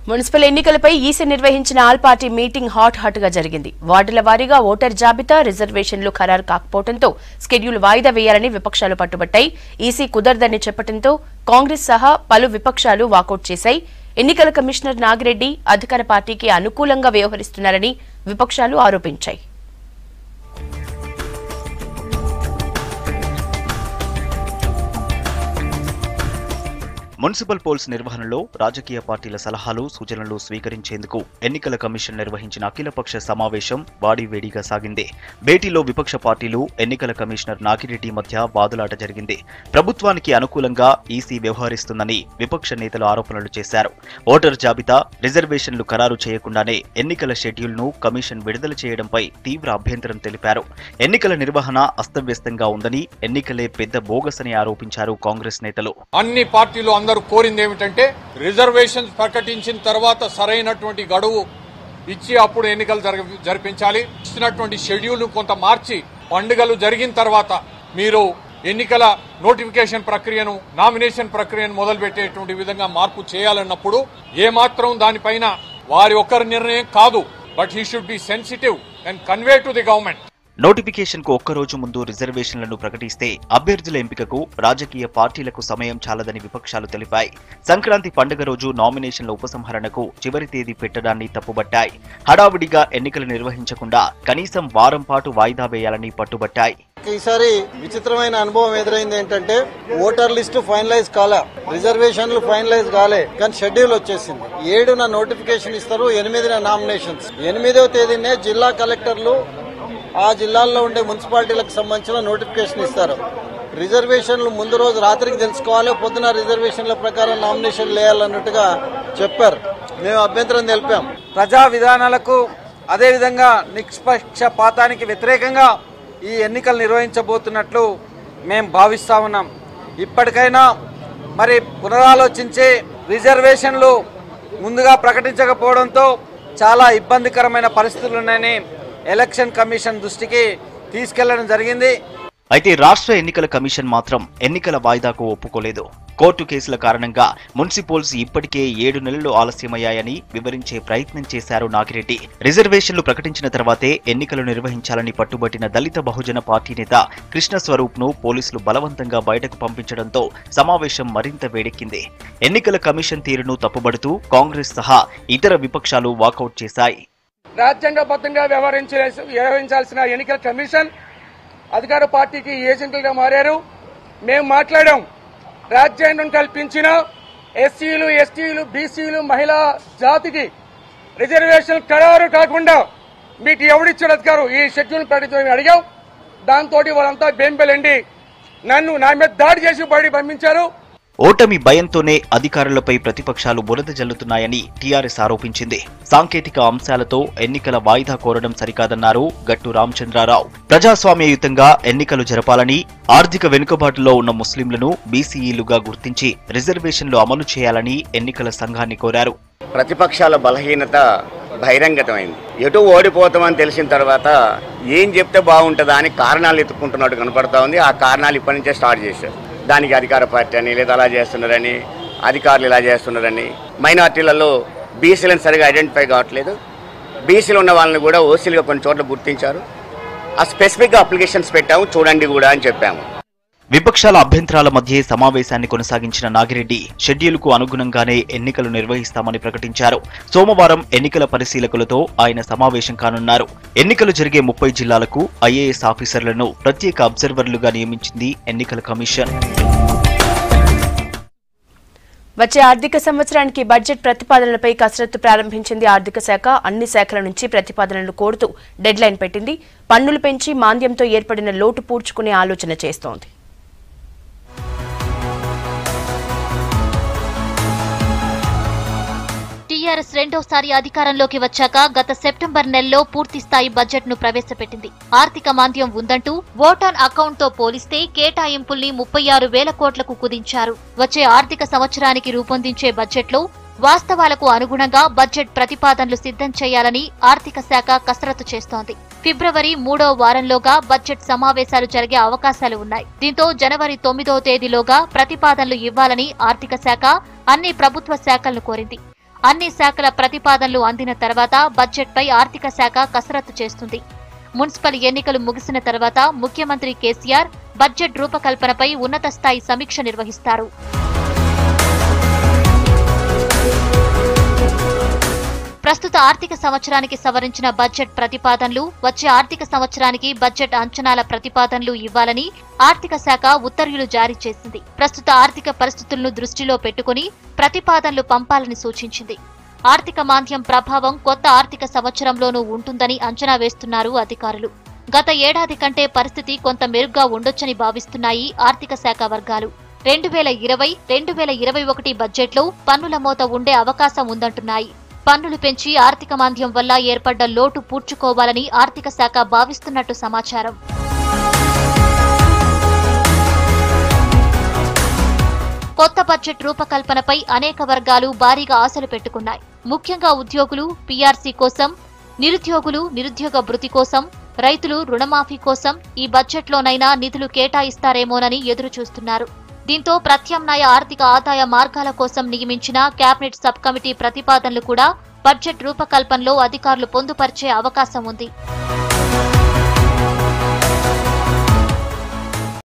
municipal ఎన్నికలపై EC నిర్వహించిన all party meeting hot hot గా జరిగింది వార్డుల వారీగా ఓటర్ జాబితా రిజర్వేషన్లు ఖరారు కాకపోవడంతో స్కెడ్యూల్ వాయిదా వేయాలని విపక్షాలు పట్టుబట్టాయి ఈసీ కుదరదని చెప్పడంతో కాంగ్రెస్ సహా పలు విపక్షాలు వాకౌట్ చేశాయి ఎన్నికల కమిషనర్ నాగిరెడ్డి అధికార పార్టీకి అనుకూలంగా వ్యవహరిస్తున్నారని విపక్షాలు ఆరోపించాయి మున్సిపల్ పోల్స్ నిర్వహణలో రాజకీయ పార్టీల సలహాలు సూచనలు స్వీకరించేందుకు ఎన్నికల కమిషన్ నిర్వహించిన అఖిలపక్ష సమావేశం వాడివేడిగా సాగింది భేటీలో విపక్ష పార్టీలు ఎన్నికల కమిషనర్ నాగిరెడ్డి మధ్య వాదులాట జరిగింది ప్రభుత్వానికి అనుకూలంగా ఈసీ వ్యవహరిస్తుందని విపక్ష నేతలు ఆరోపణలు చేశారు ఓటర్ జాబితా రిజర్వేషన్లు ఖరారు చేయకుండానే ఎన్నికల షెడ్యూల్ను కమిషన్ విడుదల చేయడంపై తీవ్ర అభ్యంతరం తెలిపారు ఎన్నికల నిర్వహణ అస్తవ్యస్తంగా ఉందని ఎన్నికలే పెద్ద బోగస్ అని ఆరోపించారు కాంగ్రెస్ నేతలు అన్ని పార్టీలు అందరూ కోరింది ఏమిటంటే రిజర్వేషన్స్ ప్రకటించిన తర్వాత సరైనటువంటి గడువు ఇచ్చి అప్పుడు ఎన్నికలు జరగ- జరిపించాలి ఇచ్చినటువంటి షెడ్యూల్ కొంత మార్చి పండుగలు జరిగిన తర్వాత మీరు ఎన్నికల నోటిఫికేషన్ ప్రక్రియను నామినేషన్ ప్రక్రియను మొదలుపెట్టేటువంటి విధంగా మార్పు చేయాలన్నప్పుడు ఏమాత్రం దానిపైన వారి ఒక్కరి నిర్ణయం కాదు but he should be sensitive and convey to the government notification కు ఒక్కరోజు ముందు రిజర్వేషన్లను ప్రకటిస్తే అభ్యర్థుల ఎంపికకు రాజకీయ పార్టీలకు సమయం చాలదని విపక్షాలు తెలిపాయి సంక్రాంతి పండుగ రోజు నామినేషన్ల ఉపసంహరణకు చివరి తేదీ పెట్టడాన్ని తప్పుబట్టాయి హడావిడిగా ఎన్నికలు నిర్వహించకుండా కనీసం వారం పాటు వాయిదా వేయాలని పట్టుబట్టాయి ఈసారి విచిత్రమైన అనుభవం ఎదురైంది ఏంటంటే ఓటర్ లిస్టు ఫైనలైజ్ కాలే రిజర్వేషన్లు ఫైనలైజ్ కాలే కానీ షెడ్యూల్ వచ్చేసింది ఏడున నోటిఫికేషన్ ఇస్తారు ఎనిమిదిన నామినేషన్స్ ఎనిమిదవ తేదీనే జిల్లా కలెక్టర్లు ఆ జిల్లాల్లో ఉండే మున్సిపాలిటీలకు సంబంధించిన నోటిఫికేషన్ ఇస్తారు రిజర్వేషన్లు ముందు రోజు రాత్రికి తెలుసుకోవాలి పొద్దున రిజర్వేషన్ల ప్రకారం నామినేషన్ వేయాలన్నట్టుగా చెప్పారు మేము అభ్యంతరం తెలిపాం ప్రజా విధానాలకు అదేవిధంగా నిష్పక్షపాతానికి వ్యతిరేకంగా ఈ ఎన్నికలు నిర్వహించబోతున్నట్లు మేము భావిస్తా ఉన్నాం ఇప్పటికైనా మరి పునరాలోచించి రిజర్వేషన్లు ముందుగా ప్రకటించకపోవడంతో చాలా ఇబ్బందికరమైన పరిస్థితులు ఉన్నాయని ఎలక్షన్ కమిషన్ దృష్టికి తీసుకెళ్లడం జరిగింది అయితే రాష్ట్ర ఎన్నికల కమిషన్ మాత్రం ఎన్నికల వాయిదాకు ఒప్పుకోలేదు కోర్టు కేసుల కారణంగా మున్సిపల్స్ ఇప్పటికే ఏడు నెలలు ఆలస్యమయ్యాయని వివరించే ప్రయత్నం చేశారు నాగిరెడ్డి రిజర్వేషన్లు ప్రకటించిన తర్వాతే ఎన్నికలు నిర్వహించాలని పట్టుబట్టిన దళిత బహుజన పార్టీ నేత కృష్ణ స్వరూప్ ను పోలీసులు బలవంతంగా బయటకు పంపించడంతో సమావేశం మరింత వేడెక్కింది ఎన్నికల కమిషన్ తీరును తప్పుబడుతూ కాంగ్రెస్ సహా ఇతర విపక్షాలు వాకౌట్ చేశాయి రాజ్యాంగబద్ధంగా వ్యవహరించే వ్యవహరించాల్సిన ఎన్నికల కమిషన్ అధికార పార్టీకి ఏజెంట్లుగా మారారు మేము మాట్లాడాం రాజ్యాంగం కల్పించిన ఎస్సీలు ఎస్టీలు బీసీలు మహిళా జాతికి రిజర్వేషన్ ఖరారు కాకుండా మీకు ఎవడిచ్చాడు అధికారం ఈ షెడ్యూల్ ప్రకటించమని అడిగాం దాంతో వాళ్ళంతా బెంబెలండి నన్ను నా మీద దాడి చేసి బయటికి పంపించారు ఓటమి భయంతోనే అధికారులపై ప్రతిపక్షాలు బురద జల్లుతున్నాయని టీఆర్ఎస్ ఆరోపించింది సాంకేతిక అంశాలతో ఎన్నికల వాయిదా కోరడం సరికాదన్నారు గట్టు రామచంద్రారావు ప్రజాస్వామ్యయుతంగా ఎన్నికలు జరపాలని ఆర్థిక వెనుకబాటులో ఉన్న ముస్లింలను బీసీఈలుగా గుర్తించి రిజర్వేషన్లు అమలు చేయాలని ఎన్నికల సంఘాన్ని కోరారు ప్రతిపక్షాల బలహీనత బహిరంగతమైంది ఎటు ఓడిపోతామని తెలిసిన తర్వాత ఏం చెప్తే బాగుంటుందా అని కారణాలు ఎత్తుకుంటున్నట్టు కనపడతా ఉంది ఆ కారణాలు ఇప్పటి నుంచే స్టార్ట్ చేశారు దానికి అధికార పార్టీ అని లేదా అలా చేస్తున్నారని అధికారులు ఇలా చేస్తున్నారని మైనార్టీలలో బీసీలను సరిగా ఐడెంటిఫై కావట్లేదు బీసీలు ఉన్న వాళ్ళని కూడా ఓసీలుగా కొన్ని చోట్ల గుర్తించారు ఆ స్పెసిఫిక్గా అప్లికేషన్స్ పెట్టాము చూడండి కూడా అని చెప్పాము విపక్షాల అభ్యంతరాల మధ్య సమావేశాన్ని కొనసాగించిన నాగిరెడ్డి షెడ్యూల్కు అనుగుణంగానే ఎన్నికలు నిర్వహిస్తామని ప్రకటించారు సోమవారం ఎన్నికల పరిశీలకులతో ఆయన సమావేశం కానున్నారు ఎన్నికలు జరిగే ముప్పై జిల్లాలకు ఐఏఎస్ ఆఫీసర్లను ప్రత్యేక అబ్జర్వర్లుగా నియమించింది ఎన్నికల కమిషన్ వచ్చే ఆర్థిక సంవత్సరానికి బడ్జెట్ ప్రతిపాదనలపై కసరత్తు ప్రారంభించింది ఆర్థిక శాఖ అన్ని శాఖల నుంచి ప్రతిపాదనలు కోరుతూ డెడ్లైన్ పెట్టింది పన్నులు పెంచి మాంద్యంతో ఏర్పడిన లోటు పూడ్చుకునే ఆలోచన చేస్తోంది టీఆర్ఎస్ రెండోసారి అధికారంలోకి వచ్చాక గత సెప్టెంబర్ నెలలో పూర్తి స్థాయి బడ్జెట్ ను ప్రవేశపెట్టింది ఆర్థిక మాంద్యం ఉందంటూ ఓట్ ఆన్ అకౌంట్ తో పోలిస్తే కేటాయింపుల్ని ముప్పై ఆరు వేల కోట్లకు కుదించారు వచ్చే ఆర్థిక సంవత్సరానికి రూపొందించే బడ్జెట్ లో వాస్తవాలకు అనుగుణంగా బడ్జెట్ ప్రతిపాదనలు సిద్ధం చేయాలని ఆర్థిక శాఖ కసరత్తు చేస్తోంది ఫిబ్రవరి మూడో వారంలోగా బడ్జెట్ సమావేశాలు జరిగే అవకాశాలు ఉన్నాయి దీంతో జనవరి తొమ్మిదో తేదీలోగా ప్రతిపాదనలు ఇవ్వాలని ఆర్థిక శాఖ అన్ని ప్రభుత్వ శాఖలను కోరింది అన్ని శాఖల ప్రతిపాదనలు అందిన తర్వాత బడ్జెట్పై ఆర్థిక శాఖ కసరత్తు చేస్తుంది మున్సిపల్ ఎన్నికలు ముగిసిన తర్వాత ముఖ్యమంత్రి కేసీఆర్ బడ్జెట్ రూపకల్పనపై ఉన్నత స్థాయి సమీక్ష నిర్వహిస్తారు ప్రస్తుత ఆర్థిక సంవత్సరానికి సవరించిన బడ్జెట్ ప్రతిపాదనలు వచ్చే ఆర్థిక సంవత్సరానికి బడ్జెట్ అంచనాల ప్రతిపాదనలు ఇవ్వాలని ఆర్థిక శాఖ ఉత్తర్వులు జారీ చేసింది ప్రస్తుత ఆర్థిక పరిస్థితులను దృష్టిలో పెట్టుకుని ప్రతిపాదనలు పంపాలని సూచించింది ఆర్థిక మాంద్యం ప్రభావం కొత్త ఆర్థిక సంవత్సరంలోనూ ఉంటుందని అంచనా వేస్తున్నారు అధికారులు గత ఏడాది కంటే పరిస్థితి కొంత మెరుగ్గా ఉండొచ్చని భావిస్తున్నాయి ఆర్థిక శాఖ వర్గాలు రెండు వేల ఇరవై రెండు వేల ఇరవై ఒకటి బడ్జెట్లో పన్నుల మోత ఉండే అవకాశం ఉందంటున్నాయి పన్నులు పెంచి ఆర్థిక మాంద్యం వల్ల ఏర్పడ్డ లోటు పూడ్చుకోవాలని ఆర్థిక శాఖ భావిస్తున్నట్టు సమాచారం కొత్త బడ్జెట్ రూపకల్పనపై అనేక వర్గాలు భారీగా ఆశలు పెట్టుకున్నాయి ముఖ్యంగా ఉద్యోగులు పీఆర్సీ కోసం నిరుద్యోగులు నిరుద్యోగ భృతి కోసం రైతులు రుణమాఫీ కోసం ఈ బడ్జెట్లోనైనా నిధులు కేటాయిస్తారేమోనని ఎదురు చూస్తున్నారు దీంతో ప్రత్యామ్నాయ ఆర్థిక ఆదాయ మార్గాల కోసం నియమించిన కేబినెట్ సబ్ కమిటీ ప్రతిపాదనలు కూడా బడ్జెట్ రూపకల్పనలో అధికారులు పొందుపరిచే అవకాశం ఉంది